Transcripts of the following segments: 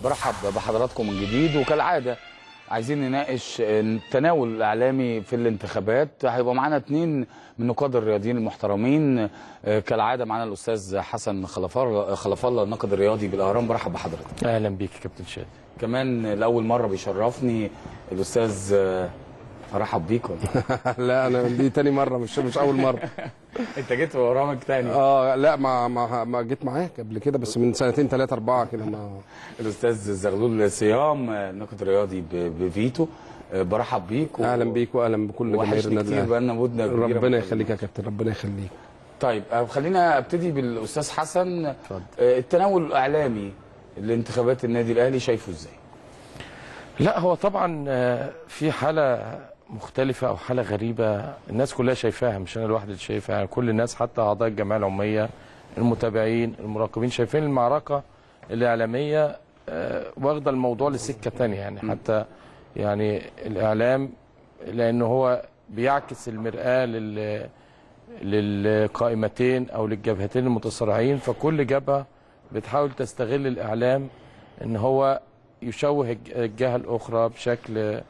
برحب بحضراتكم من جديد وكالعاده عايزين نناقش التناول الاعلامي في الانتخابات هيبقى معانا اثنين من نقاد الرياضيين المحترمين آه، كالعاده معانا الاستاذ حسن خلفار خلف الله الناقد الرياضي بالاهرام برحب بحضرتك اهلا بيك يا كابتن شادي كمان لاول مره بيشرفني الاستاذ آه، ارحب بيك ولا لا انا دي تاني مره مش مش اول مره انت جيت في برامج تاني اه لا ما ما ما جيت معاك قبل كده بس من سنتين ثلاثه اربعه كده ما الاستاذ زغلول صيام آه، ناقد رياضي ب- بفيتو آه، برحب بيك و- اهلا بيك واهلا بكل جماهير وحشني النادي كتير الأهلي. بقالنا مده كبيره ربنا ما يخليك يا كابتن ربنا يخليك طيب آه، خلينا ابتدي بالاستاذ حسن اتفضل. آه، التناول الاعلامي لانتخابات النادي الاهلي شايفه ازاي لا هو طبعا آه، في حاله مختلفه او حاله غريبه الناس كلها شايفاها مش انا لوحدي اللي شايفها يعني كل الناس حتى اعضاء الجمعيه العموميه المتابعين المراقبين شايفين المعركه الاعلاميه آه، واخده الموضوع لسكه تانية يعني حتى يعني الاعلام لانه هو بيعكس المراه لل للقائمتين او للجبهتين المتصارعين فكل جبهه بتحاول تستغل الاعلام ان هو يشوه الج- الجهه الاخرى بشكل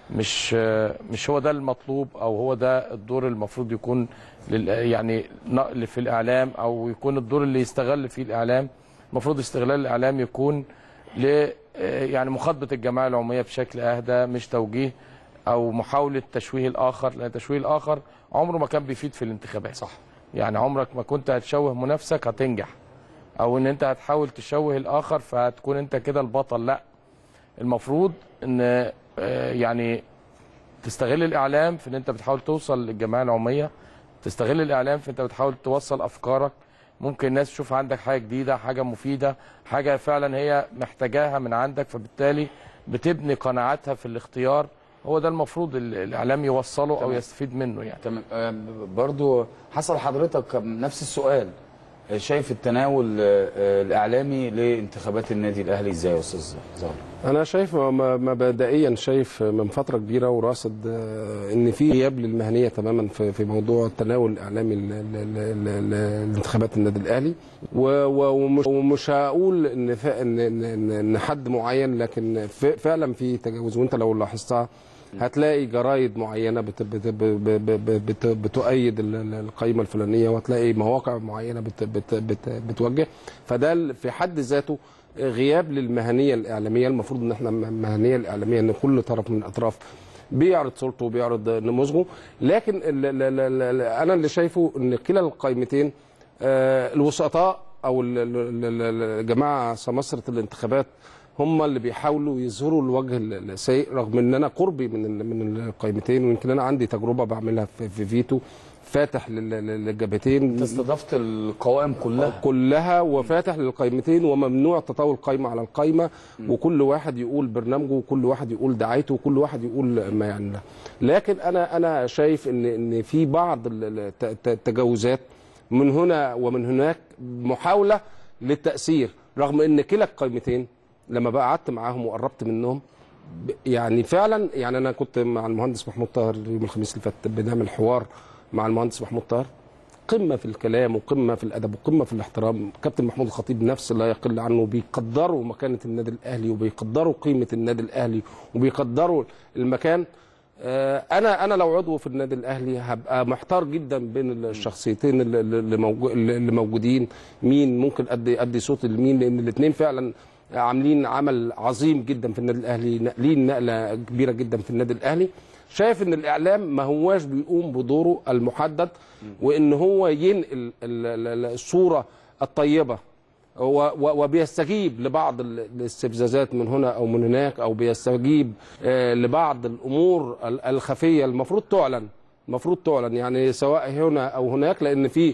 مش مش هو ده المطلوب او هو ده الدور المفروض يكون لل يعني نقل في الاعلام او يكون الدور اللي يستغل فيه الاعلام المفروض استغلال الاعلام يكون ل يعني مخاطبه الجماعه العموميه بشكل اهدى مش توجيه او محاوله تشويه الاخر لان تشويه الاخر عمره ما كان بيفيد في الانتخابات صح يعني عمرك ما كنت هتشوه منافسك هتنجح او ان انت هتحاول تشوه الاخر فهتكون انت كده البطل لا المفروض ان آه، يعني تستغل الاعلام في ان انت بتحاول توصل للجمعيه العموميه تستغل الاعلام في انت بتحاول توصل افكارك ممكن الناس تشوف عندك حاجه جديده حاجه مفيده حاجه فعلا هي محتاجاها من عندك فبالتالي بتبني قناعاتها في الاختيار هو ده المفروض ال- الاعلام يوصله او تمام. يستفيد منه يعني تمام آه، برضو حصل حضرتك نفس السؤال آه، شايف التناول آه، آه، الاعلامي لانتخابات النادي الاهلي ازاي يا استاذ زهر انا شايف م- مبدئيا شايف من فتره كبيره وراصد آه، ان في غياب للمهنيه تماما في في موضوع التناول الاعلامي ل- ل- ل- ل- لانتخابات النادي الاهلي و- و- ومش ومش هقول ان ف- ان ان إن- إن حد معين لكن ف- فعلا في تجاوز وانت لو لاحظتها هتلاقي جرايد معينه بت بت ب- ب- ب- بت بتؤيد ال- ال- القائمه الفلانيه وهتلاقي مواقع معينه بت بت بت بتوجه فده ال- في حد ذاته غياب للمهنيه الاعلاميه المفروض ان احنا المهنيه الاعلاميه ان كل طرف من الاطراف بيعرض صورته وبيعرض نموذجه لكن ال ال ال ال ال انا اللي شايفه ان كلا القائمتين آه، الوسطاء او ال- ال- ال- ال- الجماعه سمسره الانتخابات هم اللي بيحاولوا يظهروا الوجه ال- السيء رغم ان انا قربي من ال- من القائمتين ويمكن انا عندي تجربه بعملها في في فيتو فاتح لل- لل- للجبهتين انت استضفت القوائم كلها كلها وفاتح للقائمتين وممنوع تطاول قائمه على القائمه وكل واحد يقول برنامجه وكل واحد يقول دعايته وكل واحد يقول ما يعني له. لكن انا انا شايف ان ان في بعض ال- ال- الت- الت- التجاوزات من هنا ومن هناك محاوله للتاثير رغم ان كلا القائمتين لما بقى قعدت معاهم وقربت منهم ب- يعني فعلا يعني انا كنت مع المهندس محمود طاهر يوم الخميس اللي فات بنعمل حوار مع المهندس محمود طاهر قمه في الكلام وقمه في الادب وقمه في الاحترام كابتن محمود الخطيب نفس لا يقل عنه بيقدروا مكانه النادي الاهلي وبيقدروا قيمه النادي الاهلي وبيقدروا المكان آه، انا انا لو عضو في النادي الاهلي هبقى محتار جدا بين الشخصيتين اللي- اللي موجو- اللي موجودين مين ممكن ادي ادي صوت لمين لان الاثنين فعلا عاملين عمل عظيم جدا في النادي الاهلي ناقلين نقله كبيره جدا في النادي الاهلي شايف ان الاعلام ما هواش بيقوم بدوره المحدد وان هو ينقل ال- ال- ال- الصوره الطيبه و- و- وبيستجيب لبعض ال- الاستفزازات من هنا او من هناك او بيستجيب آه، لبعض الامور ال- الخفيه المفروض تعلن المفروض تعلن يعني سواء هنا او هناك لان في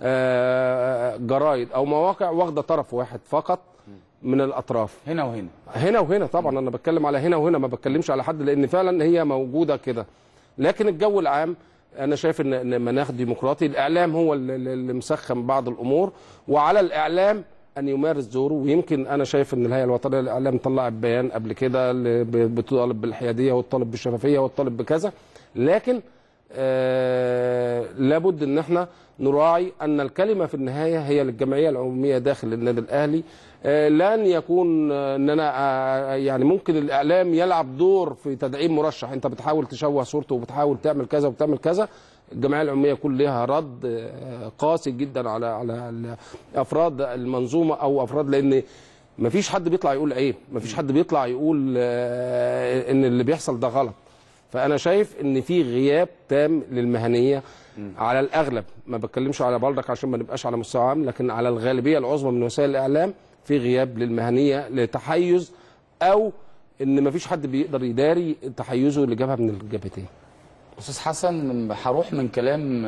آه، جرايد او مواقع واخده طرف واحد فقط من الاطراف هنا وهنا هنا وهنا طبعا انا بتكلم على هنا وهنا ما بتكلمش على حد لان فعلا هي موجوده كده لكن الجو العام انا شايف ان ان مناخ ديمقراطي الاعلام هو اللي اللي مسخن بعض الامور وعلى الاعلام ان يمارس دوره ويمكن انا شايف ان الهيئه الوطنيه للاعلام طلعت بيان قبل كده اللي ب- بتطالب بالحياديه والطالب بالشفافيه والطالب بكذا لكن آه لابد ان احنا نراعي ان الكلمه في النهايه هي للجمعيه العموميه داخل النادي الاهلي آه لن يكون آه، ان انا آه يعني ممكن الاعلام يلعب دور في تدعيم مرشح انت بتحاول تشوه صورته وبتحاول تعمل كذا وبتعمل كذا الجمعيه العموميه يكون لها رد آه، قاسي جدا على على افراد المنظومه او افراد لان مفيش حد بيطلع يقول عيب مفيش حد بيطلع يقول آه، ان اللي بيحصل ده غلط فانا شايف ان في غياب تام للمهنيه على الاغلب ما بتكلمش على بلدك عشان ما نبقاش على مستوى عام لكن على الغالبيه العظمى من وسائل الاعلام في غياب للمهنيه لتحيز او ان مفيش حد بيقدر يداري تحيزه لجبهه من الجبهتين استاذ حسن هروح من كلام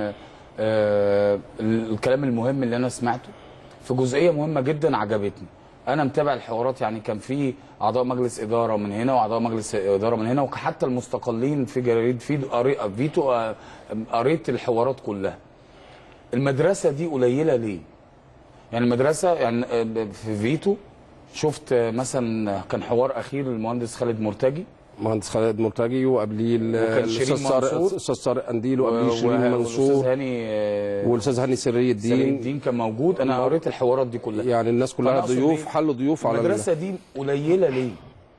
آه الكلام المهم اللي انا سمعته في جزئيه مهمه جدا عجبتني انا متابع الحوارات يعني كان في اعضاء مجلس اداره من هنا واعضاء مجلس اداره من هنا وحتى المستقلين في جريد فيدو قري- فيتو آه، قريت الحوارات كلها المدرسه دي قليله ليه يعني المدرسه يعني آه، في فيتو شفت آه، مثلا كان حوار اخير للمهندس خالد مرتجي مهندس خالد مرتجي وقبليه ال- وكان شيرين الاستاذ طارق منصور. الاستاذ طارق قنديل وقبليه شيرين والاستاذ منصور هاني آه، والاستاذ هاني سري سري الدين الدين كان موجود انا قريت الحوارات دي كلها يعني الناس فأنا كلها أقصد ضيوف إيه؟ حلوا ضيوف على ال- المدرسه دي قليله ليه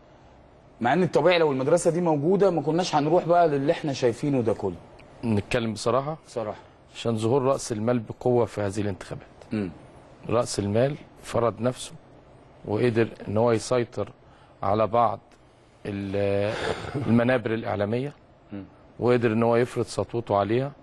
مع ان الطبيعي لو المدرسه دي موجوده ما كناش هنروح بقى للي احنا شايفينه ده كله نتكلم بصراحه بصراحه عشان ظهور راس المال بقوه في هذه الانتخابات امم راس المال فرض نفسه وقدر ان هو يسيطر على بعض ال- المنابر الاعلاميه وقدر ان هو يفرض سطوته عليها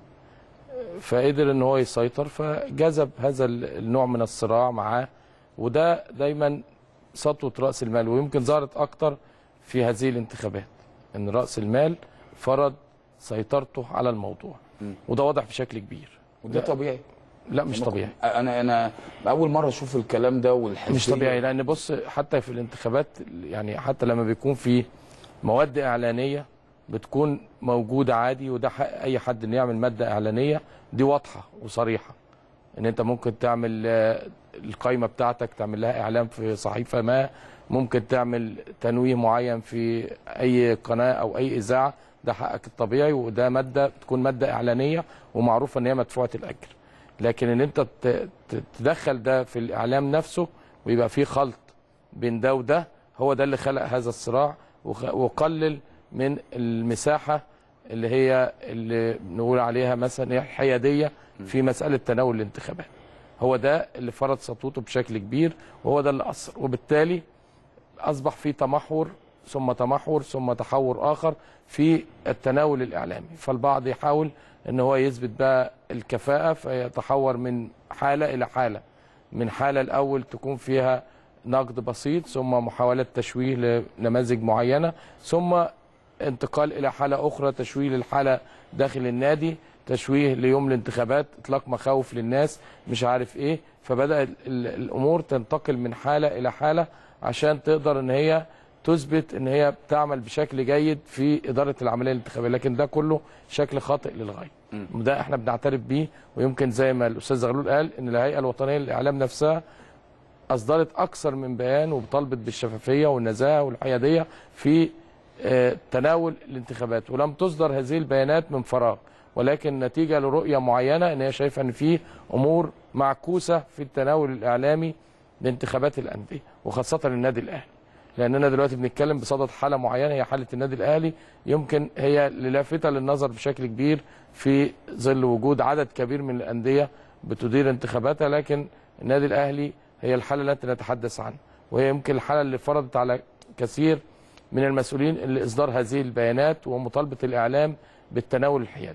فقدر ان هو يسيطر فجذب هذا ال- النوع من الصراع معاه وده دايما سطوه راس المال ويمكن ظهرت اكتر في هذه الانتخابات ان راس المال فرض سيطرته على الموضوع وده واضح بشكل كبير وده طبيعي لا مش طبيعي انا انا اول مره اشوف الكلام ده والحزبيه مش طبيعي لان بص حتى في الانتخابات يعني حتى لما بيكون في مواد اعلانيه بتكون موجوده عادي وده حق اي حد انه يعمل ماده اعلانيه دي واضحه وصريحه ان انت ممكن تعمل آه، القائمه بتاعتك تعمل لها اعلان في صحيفه ما ممكن تعمل تنويه معين في اي قناه او اي اذاعه ده حقك الطبيعي وده ماده بتكون ماده اعلانيه ومعروفه ان هي مدفوعه الاجر لكن ان انت ت- ت- تدخل ده في الاعلام نفسه ويبقى في خلط بين ده وده هو ده اللي خلق هذا الصراع وخ- وقلل من المساحه اللي هي اللي بنقول عليها مثلا هي الحياديه في مساله تناول الانتخابات هو ده اللي فرض سطوته بشكل كبير وهو ده اللي اثر وبالتالي اصبح في تمحور ثم تمحور ثم تحور اخر في التناول الاعلامي فالبعض يحاول ان هو يثبت بقى الكفاءه فيتحور من حاله الى حاله من حاله الاول تكون فيها نقد بسيط ثم محاوله تشويه لنماذج معينه ثم انتقال الى حاله اخرى تشويه للحاله داخل النادي تشويه ليوم الانتخابات اطلاق مخاوف للناس مش عارف ايه فبدا ال- ال- الامور تنتقل من حاله الى حاله عشان تقدر ان هي تثبت ان هي بتعمل بشكل جيد في اداره العمليه الانتخابيه لكن ده كله شكل خاطئ للغايه وده احنا بنعترف بيه ويمكن زي ما الاستاذ زغلول قال ان الهيئه الوطنيه للاعلام نفسها اصدرت اكثر من بيان وطالبت بالشفافيه والنزاهه والحياديه في آه، تناول الانتخابات ولم تصدر هذه البيانات من فراغ ولكن نتيجه لرؤيه معينه ان هي شايفه ان في امور معكوسه في التناول الاعلامي لانتخابات الانديه وخاصه النادي الاهلي لاننا دلوقتي بنتكلم بصدد حاله معينه هي حاله النادي الاهلي يمكن هي اللي لافته للنظر بشكل كبير في ظل وجود عدد كبير من الانديه بتدير انتخاباتها لكن النادي الاهلي هي الحاله التي نتحدث عنها وهي يمكن الحاله اللي فرضت على كثير من المسؤولين اللي اصدار هذه البيانات ومطالبه الاعلام بالتناول الحيادي.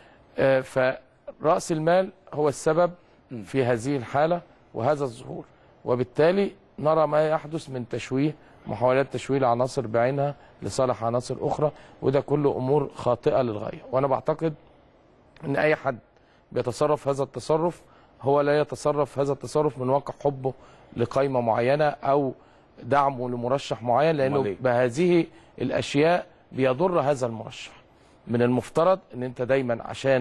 آه، فراس المال هو السبب في هذه الحاله وهذا الظهور وبالتالي نرى ما يحدث من تشويه محاولات تشويه العناصر بعينها لصالح عناصر اخرى وده كله امور خاطئه للغايه وانا بعتقد ان اي حد بيتصرف هذا التصرف هو لا يتصرف هذا التصرف من واقع حبه لقائمه معينه او دعمه لمرشح معين أمال لانه إيه؟ بهذه الاشياء بيضر هذا المرشح من المفترض ان انت دايما عشان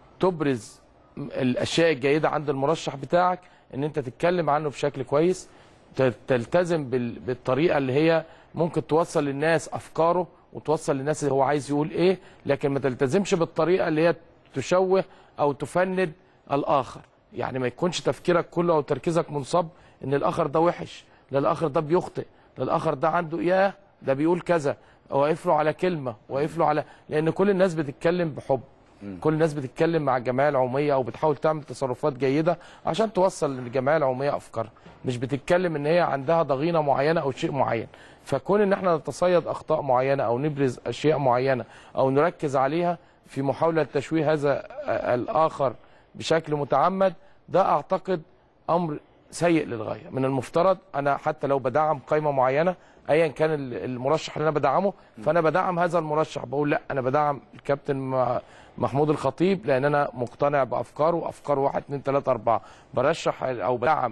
تبرز الاشياء الجيده عند المرشح بتاعك ان انت تتكلم عنه بشكل كويس ت- تلتزم بال- بالطريقه اللي هي ممكن توصل للناس افكاره وتوصل للناس اللي هو عايز يقول ايه لكن ما تلتزمش بالطريقه اللي هي تشوه او تفند الاخر يعني ما يكونش تفكيرك كله او تركيزك منصب ان الاخر ده وحش لا الاخر ده بيخطئ لا الاخر ده عنده ياه ده بيقول كذا واقف له على كلمه واقف له على لان كل الناس بتتكلم بحب كل الناس بتتكلم مع الجمعيه العموميه او بتحاول تعمل تصرفات جيده عشان توصل للجمعيه العموميه افكارها مش بتتكلم ان هي عندها ضغينه معينه او شيء معين فكون ان احنا نتصيد اخطاء معينه او نبرز اشياء معينه او نركز عليها في محاوله تشويه هذا الاخر بشكل متعمد ده اعتقد امر سيء للغايه من المفترض انا حتى لو بدعم قائمه معينه ايا كان المرشح اللي انا بدعمه فانا بدعم هذا المرشح بقول لا انا بدعم الكابتن محمود الخطيب لان انا مقتنع بافكاره افكاره 1 2 3 4 برشح او بدعم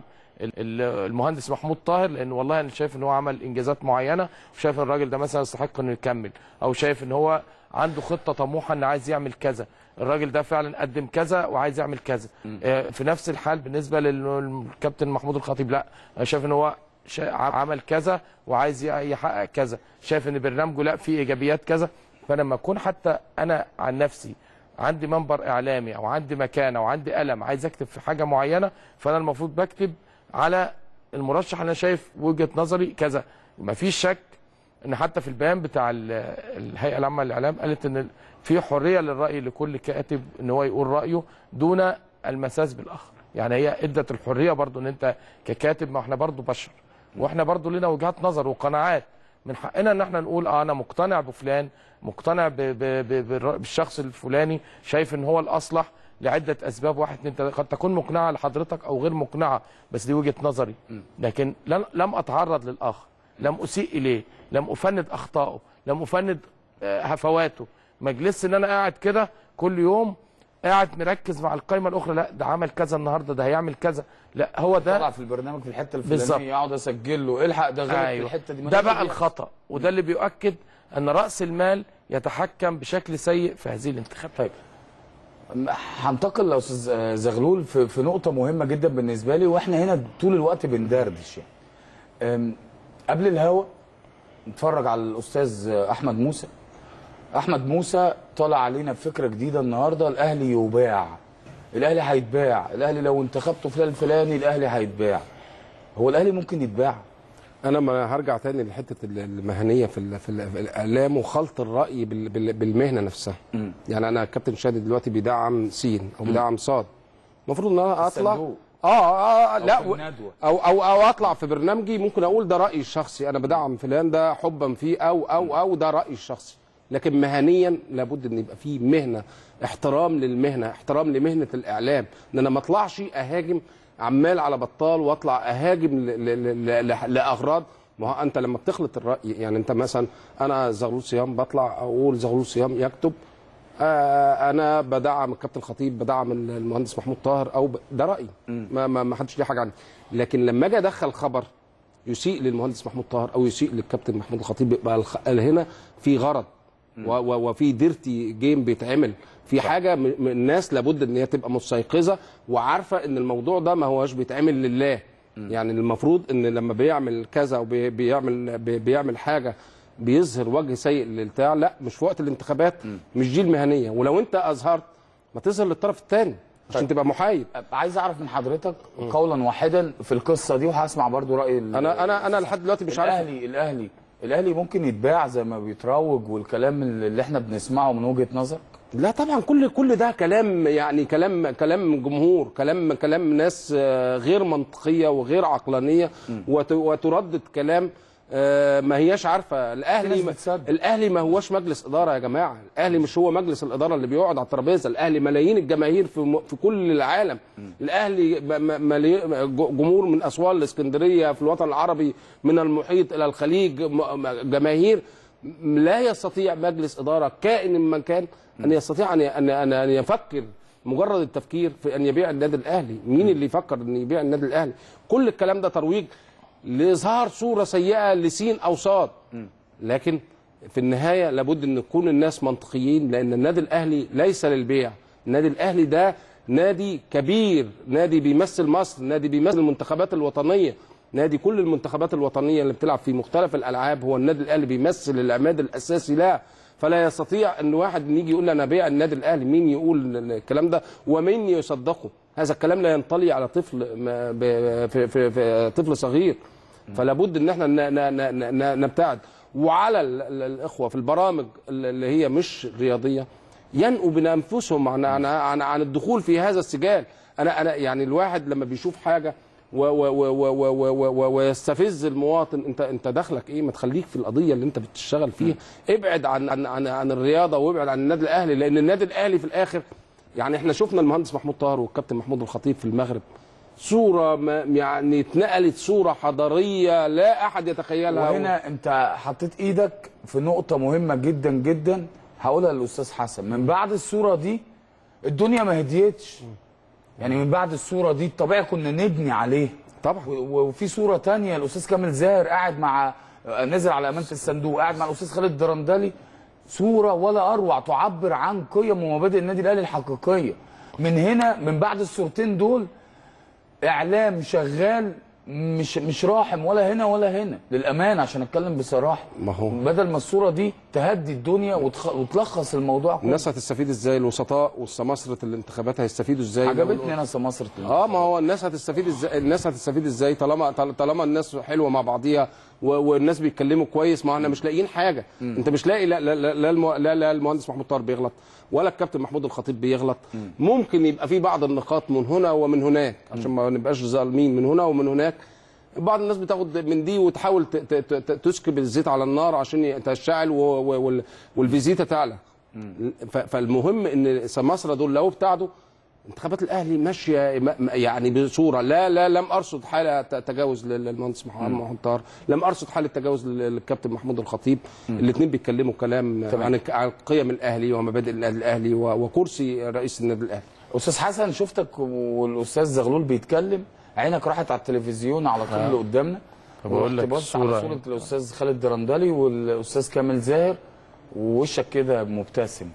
المهندس محمود طاهر لان والله انا شايف ان هو عمل انجازات معينه وشايف ان الراجل ده مثلا يستحق انه يكمل او شايف ان هو عنده خطه طموحه ان عايز يعمل كذا الراجل ده فعلا قدم كذا وعايز يعمل كذا في نفس الحال بالنسبه للكابتن محمود الخطيب لا انا شايف ان هو عمل كذا وعايز يحقق كذا شايف ان برنامجه لا فيه ايجابيات كذا فانا لما اكون حتى انا عن نفسي عندي منبر اعلامي او عندي مكان او عندي قلم عايز اكتب في حاجه معينه فانا المفروض بكتب على المرشح انا شايف وجهه نظري كذا مفيش شك ان حتى في البيان بتاع الهيئه العامه للاعلام قالت ان في حريه للراي لكل كاتب ان هو يقول رايه دون المساس بالاخر يعني هي ادت الحريه برضو ان انت ككاتب ما احنا برضو بشر واحنا برضو لنا وجهات نظر وقناعات من حقنا ان احنا نقول اه انا مقتنع بفلان مقتنع ب ب ب بالشخص الفلاني شايف ان هو الاصلح لعده اسباب واحد اتنين تلاته قد تكون مقنعه لحضرتك او غير مقنعه بس دي وجهه نظري لكن لم اتعرض للاخر لم اسيء اليه لم افند اخطائه لم افند هفواته ما اجلسش ان انا قاعد كده كل يوم قاعد مركز مع القائمه الاخرى لا ده عمل كذا النهارده ده هيعمل كذا لا هو ده طلع في البرنامج في الحته بالظبط. الفلانيه يقعد اسجل له الحق ده غلط أيوه. في الحته دي ما ده ده بقى بيحصل. الخطا وده اللي بيؤكد ان راس المال يتحكم بشكل سيء في هذه الانتخابات طيب هنتقل يا استاذ زغلول في, في نقطه مهمه جدا بالنسبه لي واحنا هنا طول الوقت بندردش يعني أم، قبل الهوا نتفرج على الاستاذ احمد موسى احمد موسى طالع علينا بفكره جديده النهارده الاهلي يباع الاهلي هيتباع الاهلي لو انتخبته فلان الفلاني الاهلي هيتباع هو الاهلي ممكن يتباع انا ما هرجع تاني لحته المهنيه في, ال- في, ال- في الاعلام وخلط الراي بال- بال- بالمهنه نفسها مم. يعني انا كابتن شادي دلوقتي بيدعم سين او بيدعم صاد المفروض ان انا اطلع الصندوق. اه اه, آه لا في و- الندوة. او او او اطلع في برنامجي ممكن اقول ده رايي الشخصي انا بدعم فلان ده حبا فيه او او او ده رايي الشخصي لكن مهنيا لابد ان يبقى فيه مهنه احترام للمهنه احترام لمهنه الاعلام ان انا ما اطلعش اهاجم عمال على بطال واطلع اهاجم ل- ل- ل- ل- لاغراض ما هو انت لما بتخلط الراي يعني انت مثلا انا زغلول صيام بطلع اقول زغلول صيام يكتب آه انا بدعم الكابتن خطيب بدعم المهندس محمود طاهر او ب... ده رايي ما ما ما حدش ليه حاجه عندي لكن لما اجي ادخل خبر يسيء للمهندس محمود طاهر او يسيء للكابتن محمود الخطيب يبقى الخ... هنا في غرض و... و... وفي ديرتي جيم بيتعمل في حاجه م... م- الناس لابد ان هي تبقى مستيقظه وعارفه ان الموضوع ده ما هوش بيتعمل لله يعني المفروض ان لما بيعمل كذا وبيعمل بيعمل حاجه بيظهر وجه سيء للبتاع لا مش في وقت الانتخابات مش دي المهنيه ولو انت اظهرت ما تظهر للطرف الثاني عشان طيب. تبقى محايد عايز اعرف من حضرتك قولا واحدا في القصه دي وهسمع برضو راي ال- انا انا انا لحد دلوقتي مش عارف الاهلي الاهلي الاهلي ممكن يتباع زي ما بيتروج والكلام اللي احنا بنسمعه من وجهه نظرك لا طبعا كل كل ده كلام يعني كلام كلام جمهور كلام كلام ناس آه، غير منطقيه وغير عقلانيه وت- وتردد كلام آه، ما هياش عارفه في الاهلي ناس ما بتصدق. الاهلي ما هوش مجلس اداره يا جماعه الاهلي مش هو مجلس الاداره اللي بيقعد على الترابيزه الاهلي ملايين الجماهير في م- في كل العالم الاهلي م- م- ملي- ج- جمهور من اسوان الاسكندريه في الوطن العربي من المحيط الى الخليج م- م- جماهير لا يستطيع مجلس اداره كائن من كان ان يستطيع ان ان ان أن يفكر مجرد التفكير في ان يبيع النادي الاهلي مين اللي يفكر ان يبيع النادي الاهلي كل الكلام ده ترويج لاظهار صوره سيئه لسين او صاد لكن في النهايه لابد ان تكون الناس منطقيين لان النادي الاهلي ليس للبيع النادي الاهلي ده نادي كبير نادي بيمثل مصر نادي بيمثل المنتخبات الوطنيه نادي كل المنتخبات الوطنيه اللي بتلعب في مختلف الالعاب هو النادي الاهلي بيمثل العماد الاساسي لها فلا يستطيع ان واحد يجي يقول لي انا بيع النادي الاهلي مين يقول الكلام ده ومين يصدقه هذا الكلام لا ينطلي على طفل ما- ب- في, في, في طفل صغير فلا بد ان احنا ن- ن- ن- ن- نبتعد وعلى ال- ال- الاخوه في البرامج اللي هي مش رياضيه ينقوا بانفسهم عن عن عن, عن الدخول في هذا السجال انا انا يعني الواحد لما بيشوف حاجه و و و و و و و و ويستفز المواطن انت انت دخلك ايه ما تخليك في القضيه اللي انت بتشتغل فيها ابعد عن عن عن, عن الرياضه وابعد عن النادي الاهلي لان النادي الاهلي في الاخر يعني احنا شفنا المهندس محمود طاهر والكابتن محمود الخطيب في المغرب صوره ما يعني اتنقلت صوره حضاريه لا احد يتخيلها وهنا انت حطيت ايدك في نقطة مهمة جدا جدا هقولها للأستاذ حسن من بعد الصورة دي الدنيا ما هديتش يعني من بعد الصورة دي الطبيعي كنا نبني عليه طبعا و- و- وفي صورة تانية الأستاذ كامل زاهر قاعد مع نزل على أمانة الصندوق قاعد مع الأستاذ خالد درندلي صورة ولا أروع تعبر عن قيم ومبادئ النادي الأهلي الحقيقية من هنا من بعد الصورتين دول اعلام شغال مش مش راحم ولا هنا ولا هنا للامانه عشان اتكلم بصراحه ما هو. بدل ما الصوره دي تهدي الدنيا وتخ... وتلخص الموضوع كله الناس هتستفيد ازاي الوسطاء والسماسره الانتخابات هيستفيدوا ازاي عجبتني انا سماسره اه ما هو الناس هتستفيد ازاي الناس هتستفيد ازاي طالما طالما الناس حلوه مع بعضيها و- والناس بيتكلموا كويس ما احنا مش لاقيين حاجه انت مش لاقي لا لا لا, لا, المو... لا, لا المهندس محمود طاهر بيغلط ولا الكابتن محمود الخطيب بيغلط ممكن يبقى في بعض النقاط من هنا ومن هناك عشان ما نبقاش ظالمين من هنا ومن هناك بعض الناس بتاخد من دي وتحاول ت- ت- ت- تسكب الزيت على النار عشان تشتعل و- و- وال- والفيزيتا تعلى ف- فالمهم ان سماسره دول لو ابتعدوا انتخابات الاهلي ماشيه م- م- يعني بصوره لا لا لم ارصد حاله ت- تجاوز لل- للمهندس محمد محمود طاهر لم ارصد حاله تجاوز لل- للكابتن محمود الخطيب الاثنين بيتكلموا كلام تمام. عن عن قيم الاهلي ومبادئ النادي الاهلي و- وكرسي رئيس النادي الاهلي استاذ حسن شفتك والاستاذ زغلول بيتكلم عينك راحت على التلفزيون على طول اللي قدامنا طب أقول لك ورحت بص على الصورة. صوره الاستاذ خالد درندلي والاستاذ كامل زاهر ووشك كده مبتسم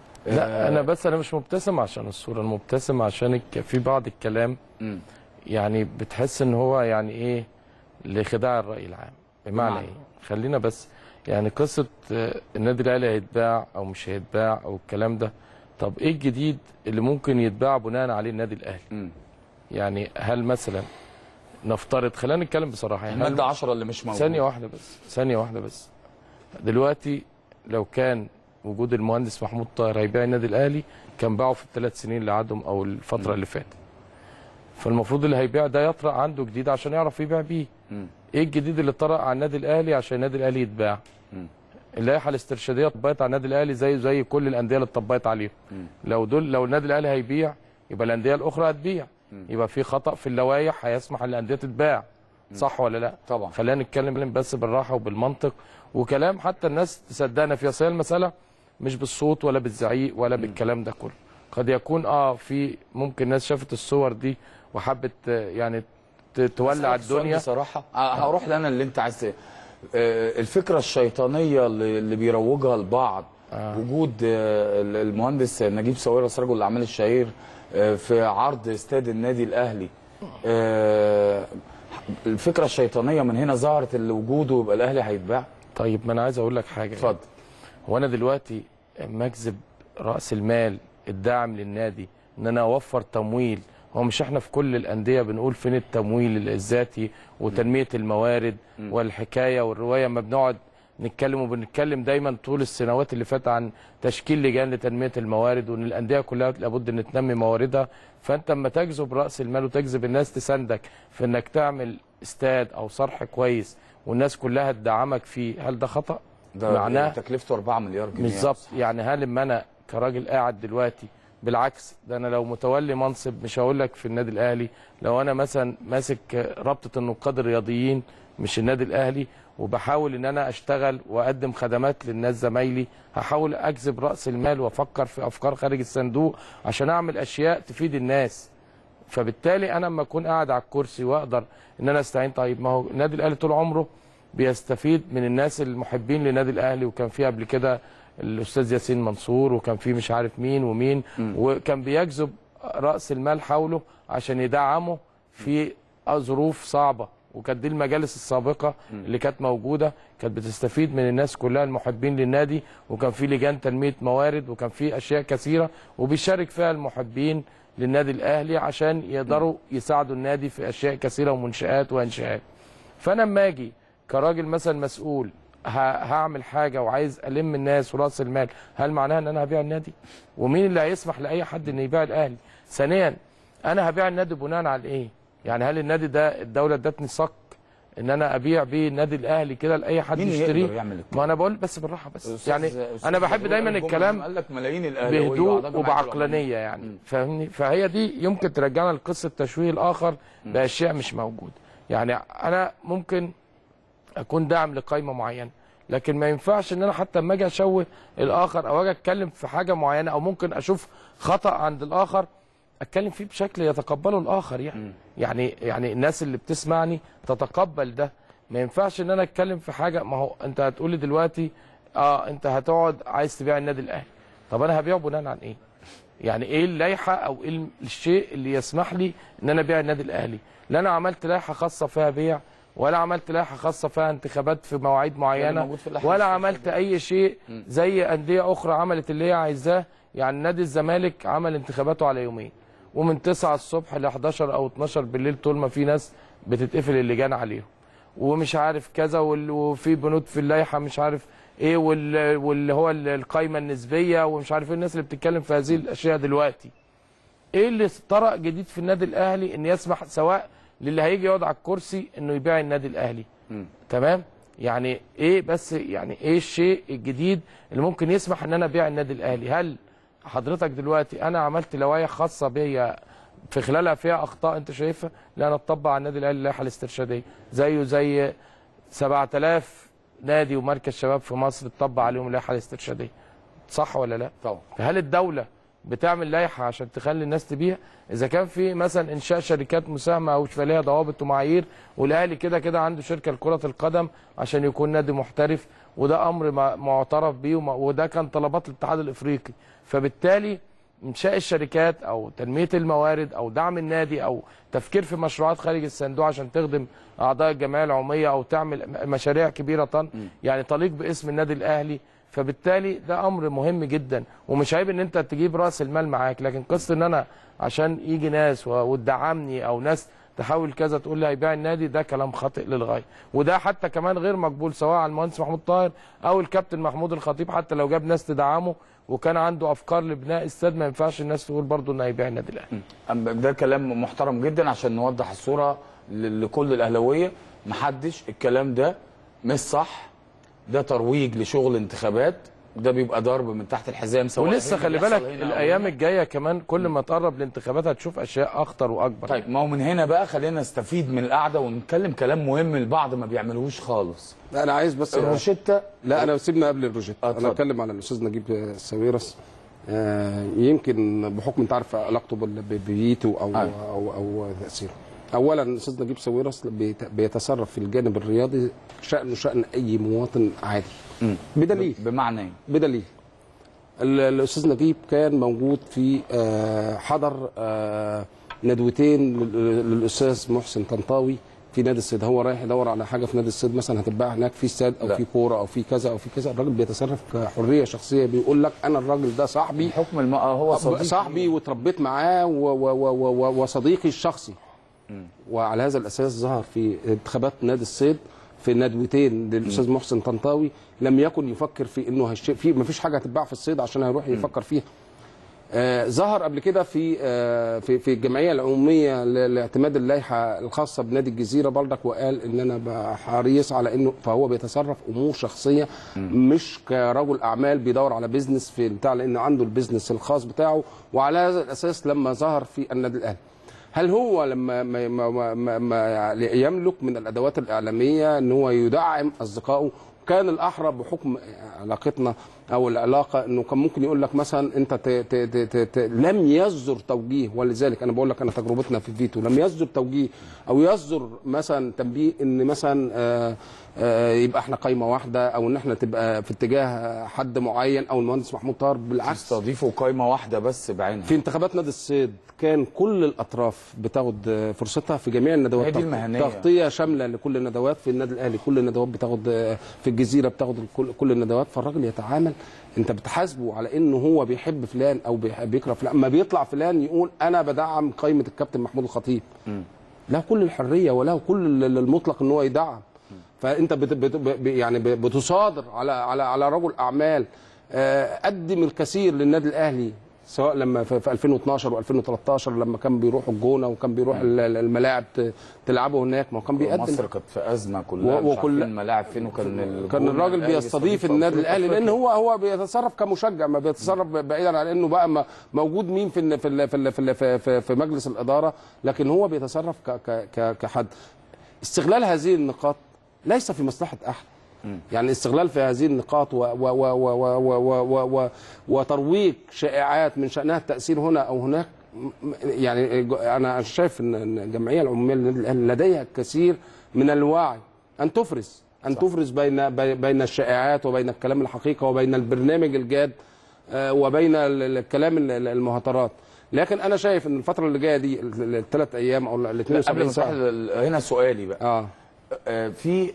لا انا بس انا مش مبتسم عشان الصوره انا مبتسم عشان الك- في بعض الكلام مم. يعني بتحس ان هو يعني ايه لخداع الراي العام بمعنى بمعنى؟ ايه خلينا بس يعني قصه آه، النادي الاهلي هيتباع او مش هيتباع او الكلام ده طب ايه الجديد اللي ممكن يتباع بناء عليه النادي الاهلي مم. يعني هل مثلا نفترض خلينا نتكلم بصراحه يعني هل الماده 10 اللي مش موجود ثانية واحدة بس ثانية واحدة بس دلوقتي لو كان وجود المهندس محمود طاهر هيبيع النادي الأهلي كان باعه في الثلاث سنين اللي عدهم أو الفترة اللي فاتت فالمفروض اللي هيبيع ده يطرأ عنده جديد عشان يعرف يبيع بيه مم. ايه الجديد اللي طرأ على النادي الأهلي عشان النادي الأهلي يتباع مم. اللائحة الاسترشادية طبقت على النادي الأهلي زي زي كل الأندية اللي اتطبقت عليهم لو دول لو النادي الأهلي هيبيع يبقى الأندية الأخرى هتبيع يبقى في خطأ في اللوائح هيسمح ان الأندية تتباع صح ولا لا طبعا خلينا نتكلم بس بالراحه وبالمنطق وكلام حتى الناس تصدقنا فيه اصل هي المساله مش بالصوت ولا بالزعيق ولا بالكلام ده كله قد يكون اه في ممكن ناس شافت الصور دي وحبت آه، يعني ت- تولع أسألك سؤال الدنيا بصراحه آه، هروح لنا اللي انت عايز ت- آه، الفكره الشيطانيه اللي اللي بيروجها البعض آه. وجود آه، المهندس نجيب ساويرس رجل الاعمال الشهير آه، في عرض استاد النادي الاهلي آه، الفكره الشيطانيه من هنا ظهرت اللي وجوده يبقى الاهلي هيتباع طيب ما انا عايز اقول لك حاجه اتفضل هو انا دلوقتي اما اجذب راس المال الداعم للنادي ان انا اوفر تمويل هو مش احنا في كل الانديه بنقول فين التمويل الذاتي وتنميه الموارد والحكايه والروايه ما بنقعد نتكلم وبنتكلم دايما طول السنوات اللي فاتت عن تشكيل لجان لتنميه الموارد وان الانديه كلها لابد ان تنمي مواردها فانت اما تجذب راس المال وتجذب الناس تساندك في انك تعمل استاد او صرح كويس والناس كلها تدعمك فيه هل ده خطا؟ ده معناه تكلفته 4 مليار جنيه بالظبط يعني هل اما انا كراجل قاعد دلوقتي بالعكس ده انا لو متولي منصب مش هقول لك في النادي الاهلي لو انا مثلا ماسك رابطه النقاد الرياضيين مش النادي الاهلي وبحاول ان انا اشتغل واقدم خدمات للناس زمايلي هحاول اجذب راس المال وافكر في افكار خارج الصندوق عشان اعمل اشياء تفيد الناس فبالتالي انا لما اكون قاعد على الكرسي واقدر ان انا استعين طيب ما هو النادي الاهلي طول عمره بيستفيد من الناس المحبين للنادي الاهلي وكان في قبل كده الاستاذ ياسين منصور وكان في مش عارف مين ومين وكان بيجذب راس المال حوله عشان يدعمه في ظروف صعبه وكانت دي المجالس السابقه اللي كانت موجوده كانت بتستفيد من الناس كلها المحبين للنادي وكان في لجان تنميه موارد وكان في اشياء كثيره وبيشارك فيها المحبين للنادي الاهلي عشان يقدروا يساعدوا النادي في اشياء كثيره ومنشات وانشاءات فانا لما اجي كراجل مثلا مسؤول ه- هعمل حاجه وعايز الم الناس وراس المال هل معناها ان انا هبيع النادي ومين اللي هيسمح لاي حد ان يبيع الاهلي ثانيا انا هبيع النادي بناء على ايه يعني هل النادي ده الدوله ادتني صك ان انا ابيع بيه النادي الاهلي كده لاي حد مين يقدر يشتريه يعمل الكلام ما انا بقول بس بالراحه بس أستاذ- يعني أستاذ انا بحب بدر دايما الجمعة الكلام قال لك ملايين الاهلاويه بهدوء وأعضاء جمعية وبعقلانيه يعني فاهمني فهي دي يمكن ترجعنا لقصه تشويه الاخر باشياء مش موجوده يعني انا ممكن اكون داعم لقائمه معينه لكن ما ينفعش ان انا حتى لما اجي اشوه الاخر او اجي اتكلم في حاجه معينه او ممكن اشوف خطا عند الاخر اتكلم فيه بشكل يتقبله الاخر يعني يعني يعني الناس اللي بتسمعني تتقبل ده ما ينفعش ان انا اتكلم في حاجه ما هو انت هتقولي دلوقتي اه انت هتقعد عايز تبيع النادي الاهلي طب انا هبيعه بناء عن ايه يعني ايه اللائحه او ايه الشيء اللي يسمح لي ان انا ابيع النادي الاهلي لا انا عملت لائحه خاصه فيها بيع ولا عملت لائحه خاصه فيها انتخابات في مواعيد معينه موجود في اللائحة ولا الخاصة عملت اي شيء زي انديه اخرى عملت اللي هي عايزاه يعني نادي الزمالك عمل انتخاباته على يومين ومن 9 الصبح ل 11 او 12 بالليل طول ما في ناس بتتقفل اللجان عليهم ومش عارف كذا وال- وفي بنود في اللائحه مش عارف ايه وال- واللي هو ال- القايمه النسبيه ومش عارف ايه الناس اللي بتتكلم في هذه الاشياء دلوقتي ايه اللي طرأ جديد في النادي الاهلي ان يسمح سواء للي هيجي يقعد على الكرسي انه يبيع النادي الاهلي تمام يعني ايه بس يعني ايه الشيء الجديد اللي ممكن يسمح ان انا ابيع النادي الاهلي هل حضرتك دلوقتي انا عملت لوائح خاصه بيا في خلالها فيها اخطاء انت شايفها لا انا اطبق على النادي الاهلي اللائحه الاسترشاديه زيه زي 7000 نادي ومركز شباب في مصر اتطبق عليهم اللائحه الاسترشاديه صح ولا لا طبعا فهل الدولة بتعمل لائحة عشان تخلي الناس تبيع إذا كان في مثلا إنشاء شركات مساهمة أو ليها ضوابط ومعايير والأهلي كده كده عنده شركة لكرة القدم عشان يكون نادي محترف وده أمر ما- معترف بيه وما- وده كان طلبات الاتحاد الإفريقي فبالتالي إنشاء الشركات أو تنمية الموارد أو دعم النادي أو تفكير في مشروعات خارج الصندوق عشان تخدم أعضاء الجمعية العمومية أو تعمل م- مشاريع كبيرة يعني تليق باسم النادي الأهلي فبالتالي ده امر مهم جدا ومش عيب ان انت تجيب راس المال معاك لكن قصه ان انا عشان يجي ناس و- وتدعمني او ناس تحاول كذا تقول لي هيبيع النادي ده كلام خاطئ للغايه وده حتى كمان غير مقبول سواء على المهندس محمود طاهر او الكابتن محمود الخطيب حتى لو جاب ناس تدعمه وكان عنده افكار لبناء استاد ما ينفعش الناس تقول برضه انه هيبيع النادي الاهلي أم- ده كلام محترم جدا عشان نوضح الصوره ل- لكل الاهلاويه محدش الكلام ده مش صح ده ترويج لشغل انتخابات ده بيبقى ضرب من تحت الحزام سواء ولسه هنا خلي بيحصل بالك هنا أو الايام هنا. الجايه كمان كل ما تقرب الانتخابات هتشوف اشياء اخطر واكبر طيب ما هو من هنا بقى خلينا نستفيد من القعده ونتكلم كلام مهم البعض ما بيعملوش خالص انا عايز بس الروشته لا انا سيبنا قبل الروجيت آه، انا اتفضل. اتكلم على الاستاذ نجيب ساويرس آه، يمكن بحكم انت عارف علاقته بال- ببيته او أيوة. او او تاثيره اولا الاستاذ نجيب ساويرس بيت- بيتصرف في الجانب الرياضي شانه شان اي مواطن عادي بدليل بمعنى ايه؟ بدليل ال- الاستاذ نجيب كان موجود في آه، حضر آه، ندوتين لل- للاستاذ محسن طنطاوي في نادي الصيد هو رايح يدور على حاجه في نادي الصيد مثلا هتتباع هناك في استاد او لا. في كوره او في كذا او في كذا الراجل بيتصرف كحريه شخصيه بيقول لك انا الراجل ده صاحبي بحكم الم... هو صديق صاحبي واتربيت معاه و- و- و- و- وصديقي الشخصي وعلى هذا الاساس ظهر في انتخابات نادي الصيد في ندوتين للاستاذ محسن طنطاوي لم يكن يفكر في انه هيش... في ما فيش حاجه هتتباع في الصيد عشان هيروح يفكر فيها آه ظهر قبل كده في آه في في الجمعيه العموميه ل- لاعتماد اللائحه الخاصه بنادي الجزيره برضك وقال ان انا بقى حريص على انه فهو بيتصرف امور شخصيه مش كرجل اعمال بيدور على بيزنس في بتاع لان عنده البيزنس الخاص بتاعه وعلى هذا الاساس لما ظهر في النادي الاهلي هل هو لما ما ما ما ما يملك من الادوات الاعلاميه ان هو يدعم اصدقائه كان الاحرى بحكم علاقتنا او العلاقه انه كان ممكن يقول لك مثلا انت ت ت ت ت ت لم يصدر توجيه ولذلك انا بقول لك انا تجربتنا في الفيتو لم يصدر توجيه او يصدر مثلا تنبيه ان مثلا آه آه يبقى احنا قايمه واحده او ان احنا تبقى في اتجاه حد معين او المهندس محمود طاهر بالعكس تستضيفوا قايمه واحده بس بعينها في انتخابات نادي الصيد كان كل الاطراف بتاخد فرصتها في جميع الندوات هي دي تغطية- المهنية. تغطيه شامله لكل الندوات في النادي الاهلي كل الندوات بتاخد في الجزيره بتاخد كل, كل الندوات فالراجل يتعامل انت بتحاسبه على انه هو بيحب فلان او بيحب بيكره فلان اما بيطلع فلان يقول انا بدعم قائمه الكابتن محمود الخطيب له كل الحريه وله كل ال- المطلق ان هو يدعم فانت بت بت ب- يعني ب- بتصادر على على على رجل اعمال آه، قدم الكثير للنادي الاهلي سواء لما في في 2012 و2013 لما كان بيروح الجونه وكان بيروح ال- ال- الملاعب ت- تلعبوا هناك ما هو كان بيقدم مصر كانت في ازمه كلها و- مش وكل- عارفين الملاعب فين وكان ال- كان الراجل الأهلي بيستضيف في النادي بطولة الاهلي لان أفريقيا. هو هو بيتصرف كمشجع ما بيتصرف بعيدا عن انه بقى م- موجود مين في ال- في ال- في ال- في ال- في- في- في مجلس الاداره لكن هو بيتصرف ك- ك- ك- كحد استغلال هذه النقاط ليس في مصلحه احد يعني استغلال في هذه النقاط و و و و و و و و وترويج شائعات من شانها التاثير هنا او هناك م- م- يعني ج- انا شايف ان إن الجمعيه العموميه للنادي الاهلي لديها الكثير من الوعي ان تفرز ان تفرز بين بي- بين الشائعات وبين الكلام الحقيقه وبين البرنامج الجاد آه، وبين ال- ال- الكلام ال- ال- المهاترات لكن انا شايف ان الفتره اللي جايه دي الثلاث ايام او ال لا، قبل 72 ما نروح ساعه لل- هنا سؤالي بقى اه آه، في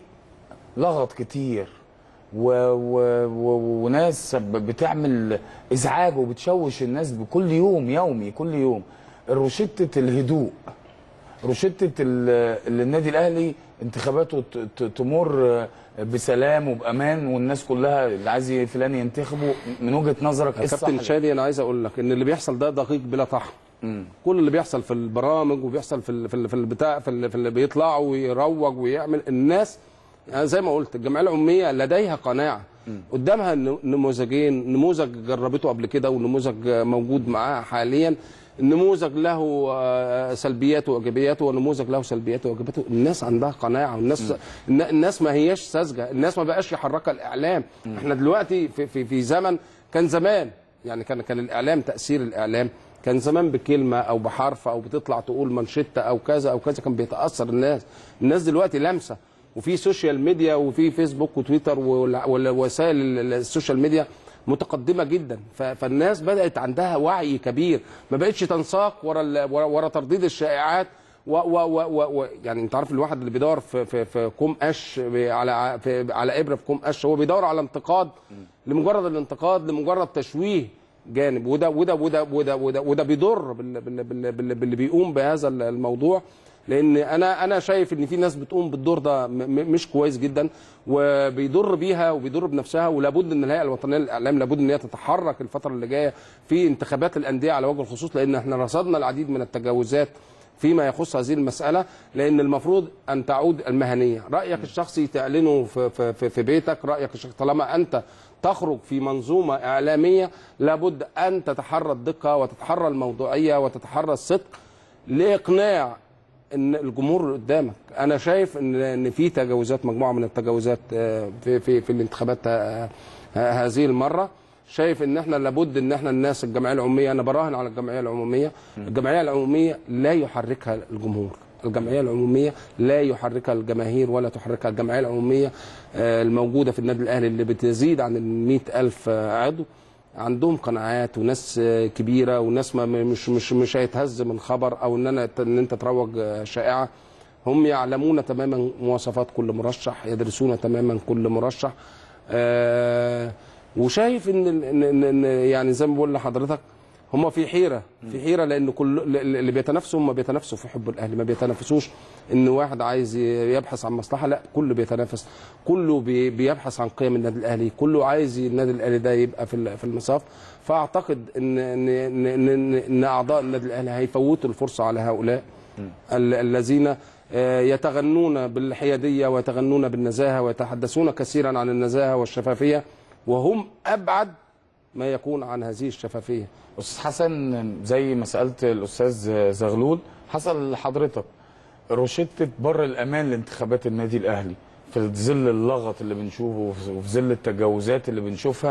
لغط كتير و... و... و... وناس ب- بتعمل ازعاج وبتشوش الناس بكل يوم يومي كل يوم روشتة الهدوء روشتة ال- اللي النادي الاهلي انتخاباته ت... ت... تمر بسلام وبامان والناس كلها اللي عايز فلان ينتخبه من وجهه نظرك ايه يا الصح كابتن شادي انا عايز اقول لك ان اللي بيحصل ده دقيق بلا طحن كل اللي بيحصل في البرامج وبيحصل في ال- في ال- في البتاع في اللي, في اللي بيطلع ويروج ويعمل الناس يعني زي ما قلت الجمعيه العموميه لديها قناعه قدامها ن- نموذجين نموذج جربته قبل كده ونموذج موجود معاها حاليا النموذج له آه، سلبياته وايجابياته ونموذج له سلبياته وايجابياته الناس عندها قناعه والناس الن- الناس ما هياش ساذجه الناس ما بقاش يحركها الاعلام احنا دلوقتي في في في زمن كان زمان يعني كان كان الاعلام تاثير الاعلام كان زمان بكلمه او بحرف او بتطلع تقول منشطه او كذا او كذا كان بيتاثر الناس الناس دلوقتي لامسه وفي سوشيال ميديا وفي فيسبوك وتويتر والع- والوسائل ال- السوشيال ميديا متقدمه جدا ف- فالناس بدات عندها وعي كبير ما بقتش تنساق ورا ال- ورا, ورا ترديد الشائعات و و و و و يعني انت عارف الواحد اللي بيدور في في في كوم قش ب- على في على ابره في كوم قش هو بيدور على انتقاد لمجرد الانتقاد لمجرد تشويه جانب وده وده وده وده وده, وده بيضر بال- بال- بال- بال- باللي بيقوم بهذا الموضوع لان انا انا شايف ان في ناس بتقوم بالدور ده م- م- مش كويس جدا وبيضر بيها وبيضر بنفسها ولابد ان الهيئه الوطنيه للاعلام لابد ان هي تتحرك الفتره اللي جايه في انتخابات الانديه على وجه الخصوص لان احنا رصدنا العديد من التجاوزات فيما يخص هذه المساله لان المفروض ان تعود المهنيه رايك الشخصي تعلنه في في في, في بيتك رايك الشخصي طالما انت تخرج في منظومه اعلاميه لابد ان تتحرى الدقه وتتحرى الموضوعيه وتتحرى الصدق لاقناع ان الجمهور اللي قدامك انا شايف ان ان في تجاوزات مجموعه من التجاوزات آه، في في في الانتخابات آه، آه، هذه المره شايف ان احنا لابد ان احنا الناس الجمعيه العموميه انا براهن على الجمعيه العموميه الجمعيه العموميه لا يحركها الجمهور الجمعيه العموميه لا يحركها الجماهير ولا تحركها الجمعيه العموميه آه، الموجوده في النادي الاهلي اللي بتزيد عن ال ألف عضو عندهم قناعات وناس آه، كبيره وناس ما مش مش مش هيتهز من خبر او ان انا ان انت تروج آه، شائعه هم يعلمون تماما مواصفات كل مرشح يدرسون تماما كل مرشح آه وشايف ان ان إن- إن يعني زي ما بقول لحضرتك هم في حيره في حيره لان كل اللي بيتنافسوا هم بيتنافسوا في حب الاهلي ما بيتنافسوش ان واحد عايز يبحث عن مصلحه لا كله بيتنافس كله بي- بيبحث عن قيم النادي الاهلي كله عايز النادي الاهلي ده يبقى في ال- في المصاف فاعتقد ان ان ان, إن, إن, إن اعضاء النادي الاهلي هيفوتوا الفرصه على هؤلاء ال- الذين آه، يتغنون بالحياديه ويتغنون بالنزاهه ويتحدثون كثيرا عن النزاهه والشفافيه وهم ابعد ما يكون عن هذه الشفافيه استاذ حسن زي ما سالت الاستاذ زغلول حصل لحضرتك روشته بر الامان لانتخابات النادي الاهلي في ظل اللغط اللي بنشوفه وفي ظل التجاوزات اللي بنشوفها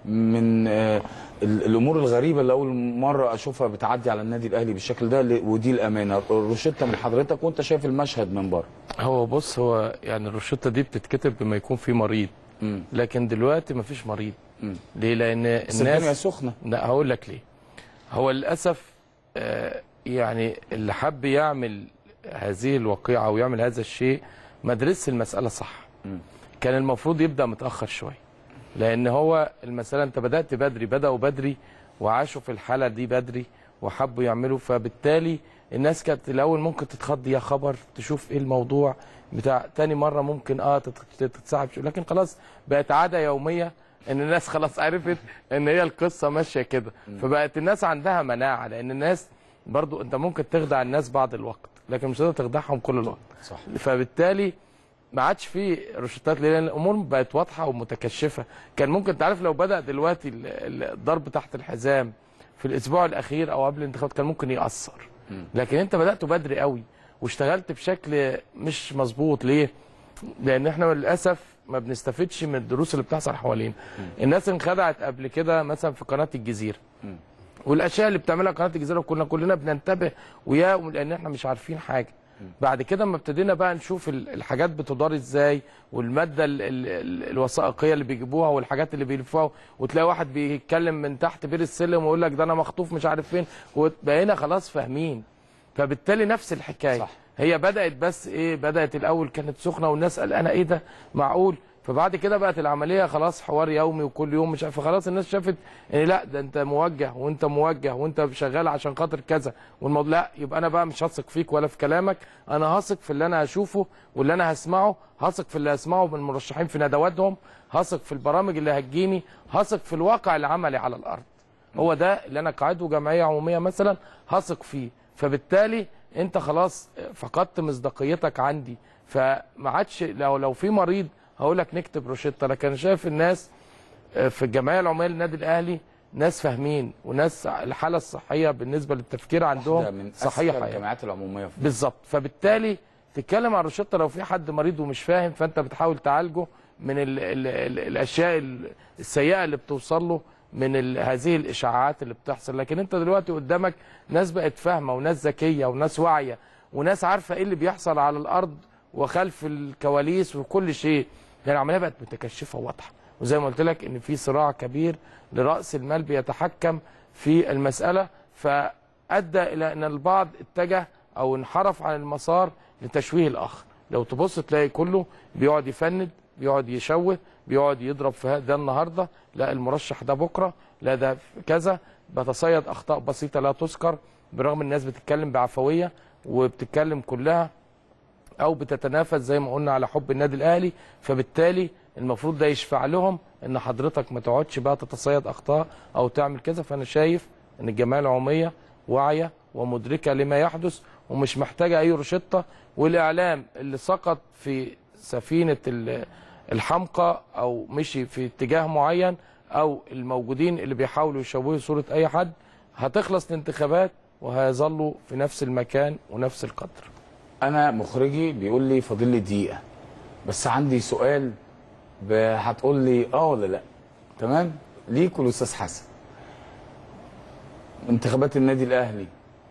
من آه، ال- الامور الغريبه اللي اول مره اشوفها بتعدي على النادي الاهلي بالشكل ده ل- ودي الامانه روشته من حضرتك وانت شايف المشهد من بره هو بص هو يعني الروشته دي بتتكتب بما يكون في مريض مم. لكن دلوقتي مفيش مريض مم. ليه لان بس الدنيا الناس سخنه لا هقول لك ليه هو للاسف آه، يعني اللي حب يعمل هذه الواقعه او يعمل هذا الشيء ما درسش المساله صح مم. كان المفروض يبدا متاخر شويه لان هو المساله انت بدات بدري بداوا بدري وعاشوا في الحاله دي بدري وحبوا يعملوا فبالتالي الناس كانت الاول ممكن تتخض يا خبر تشوف ايه الموضوع بتاع تاني مره ممكن اه تت- تتسحب شوية. لكن خلاص بقت عاده يوميه ان الناس خلاص عرفت ان هي القصه ماشيه كده فبقت الناس عندها مناعه لان الناس برضو انت ممكن تخدع الناس بعض الوقت لكن مش هتقدر تخدعهم كل الوقت صح فبالتالي ما عادش في روشتات ليه؟ لان الامور بقت واضحه ومتكشفه كان ممكن تعرف لو بدا دلوقتي ال- ال- الضرب تحت الحزام في الاسبوع الاخير او قبل الانتخابات كان ممكن ياثر لكن انت بدات بدري قوي واشتغلت بشكل مش مظبوط ليه لان احنا للاسف ما بنستفدش من الدروس اللي بتحصل حوالينا الناس انخدعت قبل كده مثلا في قناه الجزيره والاشياء اللي بتعملها قناه الجزيره كنا كلنا بننتبه ويا لان احنا مش عارفين حاجه بعد كده اما ابتدينا بقى نشوف ال- الحاجات بتدار ازاي والماده ال ال ال الوثائقيه اللي بيجيبوها والحاجات اللي بيلفوها وتلاقي واحد بيتكلم من تحت بير السلم ويقول لك ده انا مخطوف مش عارف فين وبقينا خلاص فاهمين فبالتالي نفس الحكايه صح. هي بدات بس ايه بدات الاول كانت سخنه والناس قلقانه ايه ده معقول فبعد كده بقت العمليه خلاص حوار يومي وكل يوم مش عارف فخلاص الناس شافت ان لا ده انت موجه وانت موجه وانت شغال عشان خاطر كذا والموضوع لا يبقى انا بقى مش هثق فيك ولا في كلامك انا هثق في اللي انا هشوفه واللي انا هسمعه هثق في اللي هسمعه من المرشحين في ندواتهم هثق في البرامج اللي هتجيني هثق في الواقع العملي على الارض هو ده اللي انا كعضو جمعيه عموميه مثلا هثق فيه فبالتالي انت خلاص فقدت مصداقيتك عندي فما عادش لو لو في مريض هقول لك نكتب روشته لكن انا شايف الناس في الجمعيه العموميه للنادي الاهلي ناس فاهمين وناس الحاله الصحيه بالنسبه للتفكير ده عندهم من صحيحه أذكى يعني. الجامعات العموميه في بالظبط فبالتالي تتكلم عن الروشته لو في حد مريض ومش فاهم فانت بتحاول تعالجه من ال ال ال الاشياء ال- السيئه اللي بتوصل له من ال هذه الاشاعات اللي بتحصل لكن انت دلوقتي قدامك ناس بقت فاهمه وناس ذكيه وناس واعيه وناس عارفه ايه اللي بيحصل على الارض وخلف الكواليس وكل شيء يعني العمليه بقت متكشفه وواضحه وزي ما قلت لك ان في صراع كبير لراس المال بيتحكم في المساله فادى الى ان البعض اتجه او انحرف عن المسار لتشويه الاخر لو تبص تلاقي كله بيقعد يفند بيقعد يشوه بيقعد يضرب في ه- ده النهارده لا المرشح ده بكره لا ده كذا بتصيد اخطاء بسيطه لا تذكر برغم الناس بتتكلم بعفويه وبتتكلم كلها او بتتنافس زي ما قلنا على حب النادي الاهلي فبالتالي المفروض ده يشفع لهم ان حضرتك ما تقعدش بقى تتصيد اخطاء او تعمل كذا فانا شايف ان الجمعيه العموميه واعيه ومدركه لما يحدث ومش محتاجه اي روشته والاعلام اللي سقط في سفينه ال- الحمقى او مشي في اتجاه معين او الموجودين اللي بيحاولوا يشوهوا صوره اي حد هتخلص الانتخابات وهيظلوا في نفس المكان ونفس القدر انا مخرجي بيقول لي فاضل لي دقيقه بس عندي سؤال ب- هتقول لي اه ولا لا تمام ليك والاستاذ حسن انتخابات النادي الاهلي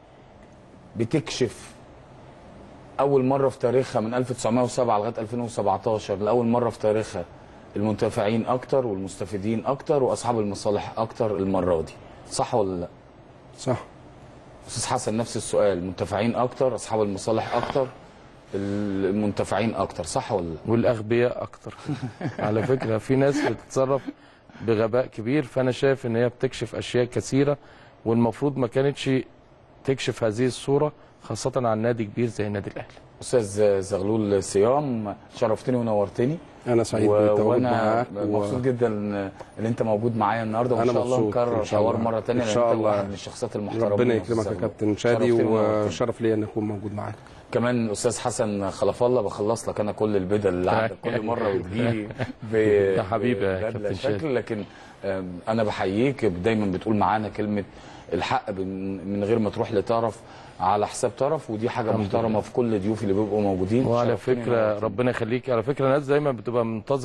بتكشف اول مره في تاريخها من 1907 لغايه 2017 لاول مره في تاريخها المنتفعين اكتر والمستفيدين اكتر واصحاب المصالح اكتر المره دي صح ولا لا صح استاذ حسن نفس السؤال منتفعين اكتر اصحاب المصالح اكتر المنتفعين اكتر صح ولا لا والاغبياء اكتر على فكره في ناس بتتصرف بغباء كبير فانا شايف ان هي بتكشف اشياء كثيره والمفروض ما كانتش تكشف هذه الصوره خاصه عن نادي كبير زي النادي الاهلي استاذ زغلول صيام شرفتني ونورتني انا سعيد و... بالتواجد وانا معاك مبسوط جدا ان انت موجود معايا النهارده وان أنا شاء الله مبسوط نكرر إن شاء حوار الله. مره ثانيه إن شاء الله. واحد من الشخصيات المحترمه ربنا يكرمك يا كابتن شادي وشرف لي ان اكون موجود معاك كمان استاذ حسن خلف الله بخلص لك انا كل البدل اللي عندك كل مره بتجيلي ب يا حبيبي يا ببدلة كابتن شادي. شكل لكن آم، انا بحييك دايما بتقول معانا كلمه الحق بن- من غير ما تروح لطرف على حساب طرف ودي حاجه محترمه لله. في كل ضيوفي اللي بيبقوا موجودين وعلى شرفتني فكره ونورتني. ربنا يخليك على فكره الناس دايما بتبقى منتظره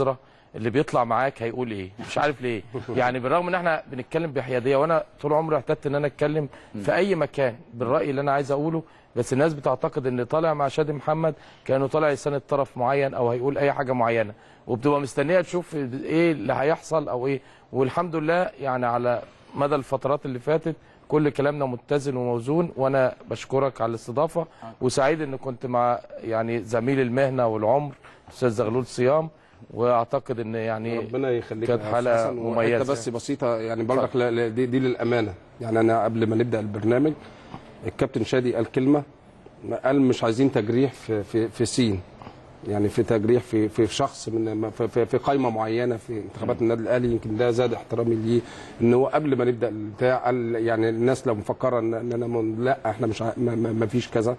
اللي بيطلع معاك هيقول ايه مش عارف ليه يعني بالرغم ان احنا بنتكلم بحياديه وانا طول عمري احتجت ان انا اتكلم في اي مكان بالراي اللي انا عايز اقوله بس الناس بتعتقد ان طالع مع شادي محمد كانه طالع يساند طرف معين او هيقول اي حاجه معينه وبتبقى مستنيه تشوف ايه اللي هيحصل او ايه والحمد لله يعني على مدى الفترات اللي فاتت كل كلامنا متزن وموزون وانا بشكرك على الاستضافه وسعيد ان كنت مع يعني زميل المهنه والعمر استاذ زغلول صيام واعتقد ان يعني ربنا يخليك كانت يا أستاذ حلقة حسن. وحتة مميزة. بس بسيطه يعني برضك لا- لا- دي, دي للامانه يعني انا قبل ما نبدا البرنامج الكابتن شادي قال كلمه قال مش عايزين تجريح في في في سين يعني في تجريح في في شخص من في, في, في قائمه معينه في انتخابات النادي الاهلي يمكن ده زاد احترامي ليه ان هو قبل ما نبدا البتاع قال يعني الناس لو مفكره ان إن انا من لا احنا مش ع- ما, ما ما فيش كذا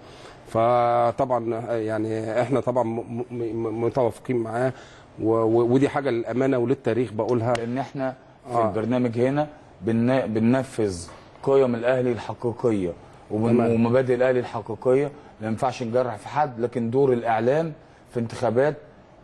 فطبعا يعني احنا طبعا م- م- متوافقين معاه و- و- ودي حاجه للامانه وللتاريخ بقولها لان احنا في آه. البرنامج هنا بن- بننفذ قيم الاهلي الحقيقيه وبن- تمام. ومبادئ الاهلي الحقيقيه ما ينفعش نجرح في حد لكن دور الاعلام في انتخابات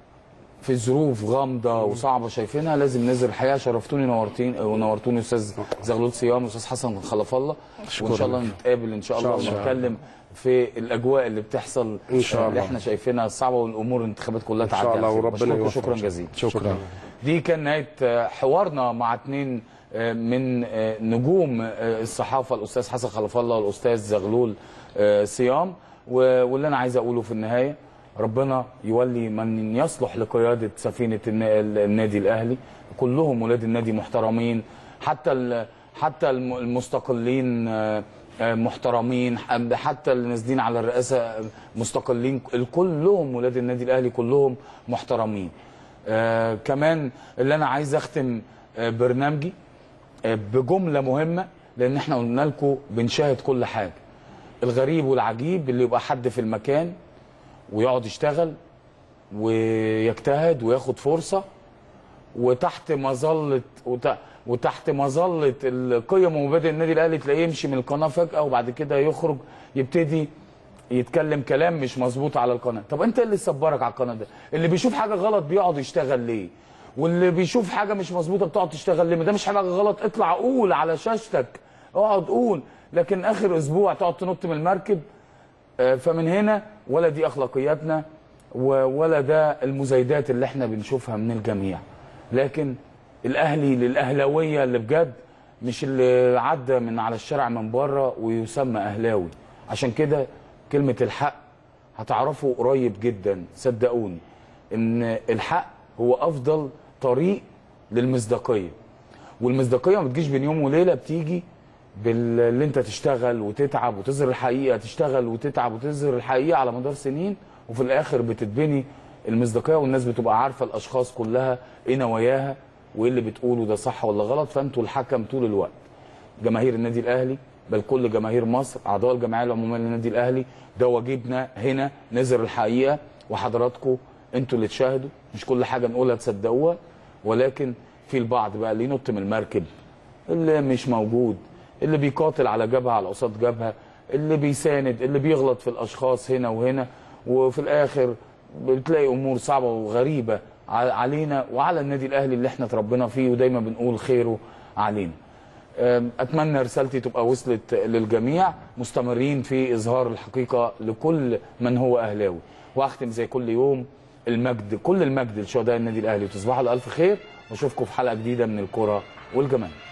في ظروف غامضه وصعبه شايفينها لازم نزل الحقيقه شرفتوني نورتين ونورتوني استاذ زغلول صيام واستاذ حسن خلف الله وان شاء الله نتقابل ان شاء الله إن شاء الله. ونتكلم في الاجواء اللي بتحصل إن شاء اللي الله. احنا شايفينها الصعبه والامور الانتخابات كلها إن شاء تعدي على الله خير. وربنا بشكركم يوفقك. شكرا جزيلا شكرا دي كان نهايه آه، حوارنا مع اتنين آه، من آه، نجوم آه، الصحافه الاستاذ حسن خلف الله والاستاذ زغلول آه، صيام و- واللي انا عايز اقوله في النهايه ربنا يولي من يصلح لقياده سفينه النا- النادي الاهلي كلهم ولاد النادي محترمين حتى ال- حتى الم- المستقلين آه، آه، محترمين ح- حتى اللي نازلين على الرئاسه آه، مستقلين كلهم ولاد النادي الاهلي كلهم محترمين آه كمان اللي انا عايز اختم آه برنامجي آه بجمله مهمه لان احنا قلنا لكم بنشاهد كل حاجه الغريب والعجيب اللي يبقى حد في المكان ويقعد يشتغل ويجتهد وياخد فرصه وتحت مظله وت... وتحت مظله القيم ومبادئ النادي الاهلي تلاقيه يمشي من القناه فجاه وبعد كده يخرج يبتدي يتكلم كلام مش مظبوط على القناه طب انت اللي صبرك على القناه ده اللي بيشوف حاجه غلط بيقعد يشتغل ليه واللي بيشوف حاجه مش مظبوطه بتقعد تشتغل ليه ما ده مش حاجه غلط اطلع قول على شاشتك اقعد قول لكن اخر اسبوع تقعد تنط من المركب آه، فمن هنا ولا دي اخلاقياتنا و- ولا ده المزايدات اللي احنا بنشوفها من الجميع لكن الاهلي للاهلاويه اللي بجد مش اللي عدى من على الشارع من بره ويسمى اهلاوي عشان كده كلمه الحق هتعرفوا قريب جدا صدقوني ان الحق هو افضل طريق للمصداقيه والمصداقيه ما بتجيش بين يوم وليله بتيجي باللي انت تشتغل وتتعب وتظهر الحقيقه تشتغل وتتعب وتظهر الحقيقه على مدار سنين وفي الاخر بتتبني المصداقيه والناس بتبقى عارفه الاشخاص كلها ايه نواياها وايه اللي بتقوله ده صح ولا غلط فانتوا الحكم طول الوقت جماهير النادي الاهلي بل كل جماهير مصر اعضاء الجمعيه العموميه للنادي الاهلي ده واجبنا هنا نظهر الحقيقه وحضراتكم انتوا اللي تشاهدوا مش كل حاجه نقولها تصدقوها ولكن في البعض بقى اللي ينط من المركب اللي مش موجود اللي بيقاتل على جبهه على قصاد جبهه اللي بيساند اللي بيغلط في الاشخاص هنا وهنا وفي الاخر بتلاقي امور صعبه وغريبه ع- علينا وعلى النادي الاهلي اللي احنا اتربينا فيه ودايما بنقول خيره علينا أم، اتمنى رسالتي تبقى وصلت للجميع مستمرين في اظهار الحقيقه لكل من هو اهلاوي واختم زي كل يوم المجد كل المجد لشهداء النادي الاهلي وتصبحوا على الف خير واشوفكم في حلقه جديده من الكره والجمال